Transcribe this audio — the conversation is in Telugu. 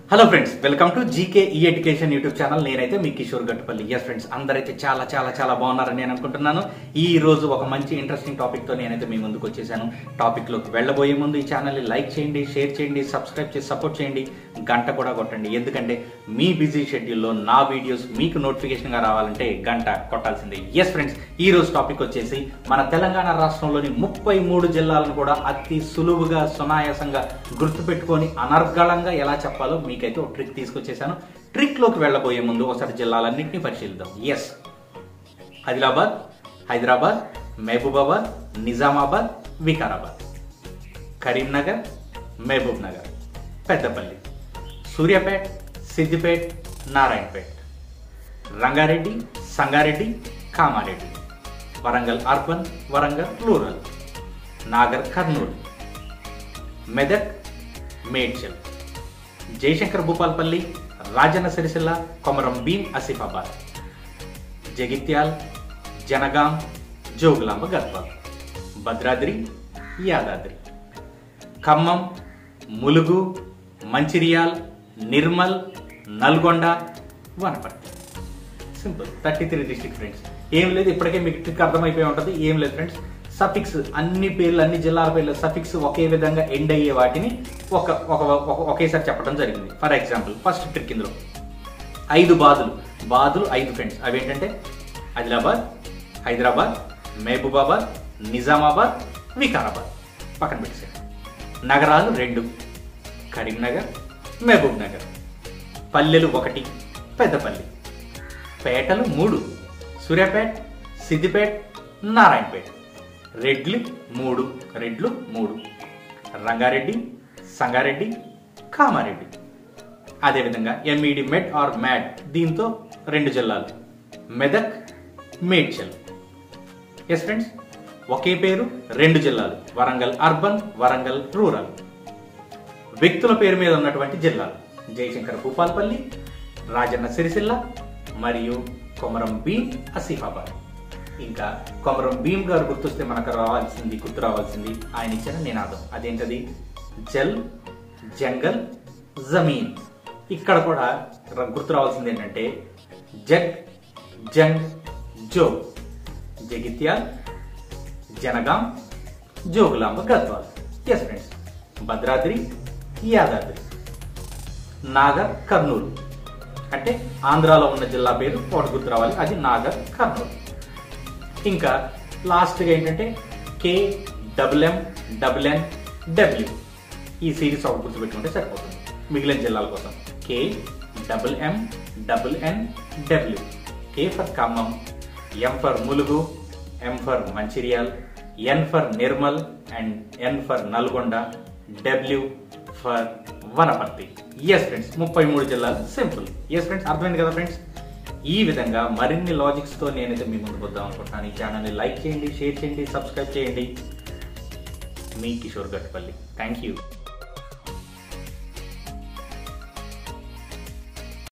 hello friends welcome to GK E education YouTube channel నేనైతే మీ కిషోర్ గట్టుపల్లి ఎస్ ఫ్రెండ్స్ అందరైతే చాలా చాలా చాలా బాగున్నారని నేను అనుకుంటున్నాను ఈ రోజు ఒక మంచి ఇంట్రెస్టింగ్ టాపిక్ తో నేనైతే మీ ముందుకు వచ్చేసాను టాపిక్ లోకి వెళ్ళబోయే ముందు ఈ ఛానల్ ని లైక్ చేయండి షేర్ చేయండి సబ్స్క్రైబ్ చేసి సపోర్ట్ చేయండి గంట కూడా కొట్టండి ఎందుకంటే మీ బిజీ షెడ్యూల్లో నా వీడియోస్ మీకు నోటిఫికేషన్ గా రావాలంటే గంట కొట్టాల్సిందే ఎస్ ఫ్రెండ్స్ ఈ రోజు టాపిక్ వచ్చేసి మన తెలంగాణ రాష్ట్రంలోని ముప్పై మూడు జిల్లాలను కూడా అతి సులువుగా సునాయాసంగా గుర్తుపెట్టుకొని అనర్గళంగా ఎలా చెప్పాలో మీకైతే ఒక ట్రిక్ తీసుకొచ్చేసాను ట్రిక్ లోకి వెళ్ళబోయే ముందు ఒకసారి జిల్లాలన్నింటినీ పరిశీలిద్దాం yes Adilabad Hyderabad Mahabubabad Nizamabad Vikarabad Karimnagar Mahabub Nagar Peddapalli Suryapet Siddipet Narayanpet Rangareddy Sangareddy Kamareddy Warangal urban Warangal rural Nagar Kurnool Medak Medchal Jayashankar Bhupalpally Rajanna Sircilla Komaram Bheem Asifabad Jagtial Jangaon Jogulamba Gadwal Bhadradri Yadadri Khammam Mulugu Mancherial Nirmal Nalgonda Wanaparthy simple thirty three district friends ఏం లేదు ఇప్పటికే మీకు ట్రిక్ అర్థమైపోయి ఉంటుంది ఏం లేదు ఫ్రెండ్స్ సఫిక్స్ అన్ని పేర్లు అన్ని జిల్లాల పేర్లు సఫిక్స్ ఒకే విధంగా ఎండ్ అయ్యే వాటిని ఒక ఒక ఒక- ఒకేసారి చెప్పడం జరిగింది ఫర్ ఎగ్జాంపుల్ ఫస్ట్ ట్రిక్ ఇందులో ఐదు బాదులు బాదులు ఐదు ఫ్రెండ్స్ అవి ఏంటంటే ఆదిలాబాద్ హైదరాబాద్ మహబూబాబాద్ నిజామాబాద్ వికారాబాద్ పక్కన పెట్టేసాడు నగరాలు రెండు కరీంనగర్ మహబూబ్ నగర్ పల్లెలు ఒకటి పెద్దపల్లి పేటలు మూడు సూర్యాపేట్ సిద్దిపేట్ నారాయణపేట్ రెడ్లు మూడు రెడ్లు మూడు రంగారెడ్డి సంగారెడ్డి కామారెడ్డి అదేవిధంగా ఎంఈడి మెడ్ ఆర్ మ్యాడ్ దీంతో రెండు జిల్లాలు మెదక్ మేడ్చల్ ఎస్ ఫ్రెండ్స్ ఒకే పేరు రెండు జిల్లాలు వరంగల్ అర్బన్ వరంగల్ రూరల్ వ్యక్తుల పేరు మీద ఉన్నటువంటి జిల్లాలు జయశంకర్ భూపాల్పల్లి రాజన్న సిరిసిల్ల మరియు కొమరం భీం ఆసిఫాబాద్ ఇంకా కొమరం భీం గారు గుర్తొస్తే మనకు రావాల్సింది గుర్తు రావాల్సింది ఆయన ఇచ్చిన నినాదం అదేంటది జల్ జంగల్ జమీన్ ఇక్కడ కూడా ర- గుర్తు రావాల్సింది ఏంటంటే జగ్ జంగ్ జో జగిత్యాల్ జనగాం జోగులాంబ గద్వాల్ ఎస్ ఫ్రెండ్స్ భద్రాద్రి యాదాద్రి నాగర్ కర్నూలు అంటే ఆంధ్రాలో ఉన్న జిల్లా పేరు ఒకటి గుర్తు రావాలి అది నాగర్ కర్నూలు ఇంకా లాస్ట్గా ఏంటంటే K double M double N W E series ఒకటి గుర్తుపెట్టుకుంటే సరిపోతుంది మిగిలిన జిల్లాల కోసం K double M double N W K for Khammam M for Mulugu M for Mancherial N for Nirmal and N for Nalgonda W for Wanaparthy yes friends ముప్పై మూడు జిల్లాలు సింపుల్ ఎస్ ఫ్రెండ్స్ అర్థమైంది కదా ఫ్రెండ్స్ ఈ విధంగా మరిన్ని లాజిక్స్ తో నేనైతే మీ ముందుకు వద్దాం అనుకుంటున్నాను ఈ ఛానల్ని లైక్ చేయండి షేర్ చేయండి సబ్స్క్రైబ్ చేయండి మీ కిషోర్ గట్పల్లి థ్యాంక్ యూ